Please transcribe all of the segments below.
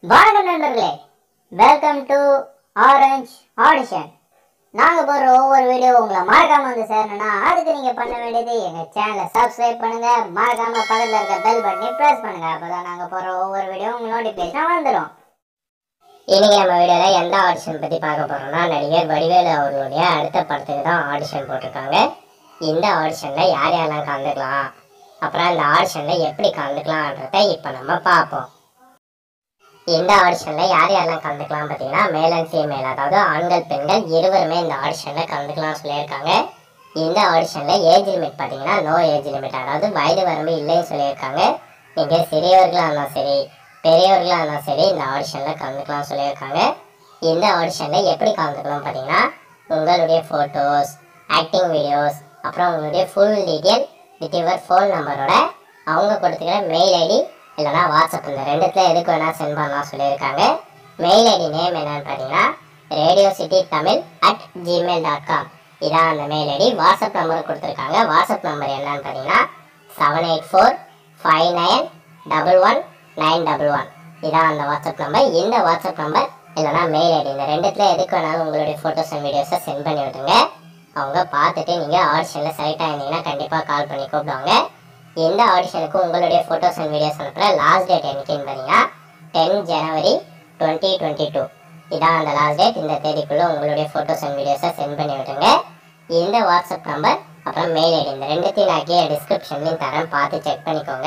வணக்கம் நண்பர்களே welcome to orange audition நாங்க போடுற ஒவ்வொரு வீடியோ உங்களை மறக்காம வந்து சேரணும்னா அதுக்கு நீங்க பண்ண வேண்டியது எங்க சேனலை சப்ஸ்கிரைப் பண்ணுங்க மறக்காம பக்கத்துல இருக்க பெல் பட்டனை பிரஸ் பண்ணுங்க அப்பதான் நாங்க போடுற ஒவ்வொரு வீடியோ உங்களுக்கு நோட்டிபிகேஷன் வந்துடும் இன்னைக்கு நம்ம வீடியோல எந்த ஆடிஷன் பத்தி பார்க்க போறோம்னா நடிகர் வடிவேலு அவர்களுடைய அடுத்த படத்துக்கு தான் ஆடிஷன் போட்டிருக்காங்க இந்த ஆடிஷன்ல யார் யாரெல்லாம் கலந்துக்கலாம் அப்புறம் இந்த ஆடிஷன்ல எப்படி கலந்துக்கலாம்ன்றத இப்போ நம்ம பார்ப்போம் இந்த ஆடிஷன்ல யார் யாரெல்லாம் கலந்துக்கலாம் பார்த்தீங்கன்னா மேல் அண்ட் ஃபீமேல் அதாவது ஆண்கள் பெண்கள் இருவருமே இந்த ஆடிஷன்ல கலந்துக்கலாம் சொல்லியிருக்காங்க இந்த ஆடிஷன்ல ஏஜ் லிமிட் பார்த்தீங்கன்னா நோ ஏஜ் லிமிட் அதாவது வயது வரம்பு இல்லைன்னு சொல்லியிருக்காங்க நீங்க சிறியவர்களாக இருந்தாலும் சரி பெரியவர்களாக இருந்தாலும் சரி இந்த ஆடிஷன்ல கலந்துக்கலாம் சொல்லியிருக்காங்க இந்த ஆடிஷன்ல எப்படி கலந்துக்கலாம் பார்த்தீங்கன்னா உங்களுடைய ஃபோட்டோஸ் ஆக்டிங் வீடியோஸ் அப்புறம் உங்களுடைய full detail with your phone நம்பரோட அவங்க கொடுத்துக்கிற மெயில் ஐடி இல்லைனா வாட்ஸ்அப் இந்த ரெண்டுத்துல எதுக்கு வேணால் சென்ட் பண்ணலாம் சொல்லியிருக்காங்க மெயில் ஐடி நேம் என்னன்னு பார்த்தீங்கன்னா radio city Tamil at Gmail dot com இதான் அந்த மெயில் ஐடி வாட்ஸ்அப் நம்பர் கொடுத்துருக்காங்க வாட்ஸ்அப் நம்பர் என்னன்னு பார்த்தீங்கன்னா seven eight four five nine double one nine double one இதான் அந்த வாட்ஸ்அப் நம்பர் இந்த வாட்ஸ்அப் நம்பர் இல்லைனா மெயில் ஐடி இந்த ரெண்டுத்துல எதுக்கு வேணாலும் உங்களுடைய ஃபோட்டோஸ் அண்ட் வீடியோஸை சென்ட் பண்ணி விட்டுருங்க அவங்க பார்த்துட்டு நீங்கள் ஆடிஷனில் செலக்ட் ஆயிருந்தீங்கன்னா கண்டிப்பாக கால் பண்ணி கூப்பிடுவாங்க எந்த ஆடிஷனுக்கு உங்களுடைய ஃபோட்டோஸ் அண்ட் வீடியோஸ் அனுப்புகிற லாஸ்ட் டேட் என்னைக்குன்னு பார்த்தீங்கன்னா ten January twenty twenty two இதான் அந்த லாஸ்ட் டேட் இந்த தேதிக்குள்ளே உங்களுடைய ஃபோட்டோஸ் அண்ட் வீடியோஸை சென்ட் பண்ணி விட்டுருங்க இந்த வாட்ஸ்அப் நம்பர் அப்புறம் மெயில் ஐடி இந்த ரெண்டுத்தையும் நான் கீழே டிஸ்கிரிப்ஷன்லையும் தரேன் பார்த்து செக் பண்ணிக்கோங்க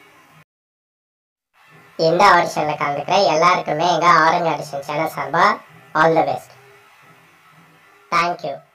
எந்த ஆடிஷனில் கலந்துக்கிற எல்லாருக்குமே எங்கள் ஆரஞ்சு ஆடிஷன் சேனல் சார்பாக ஆல் த பெஸ்ட் தேங்க்யூ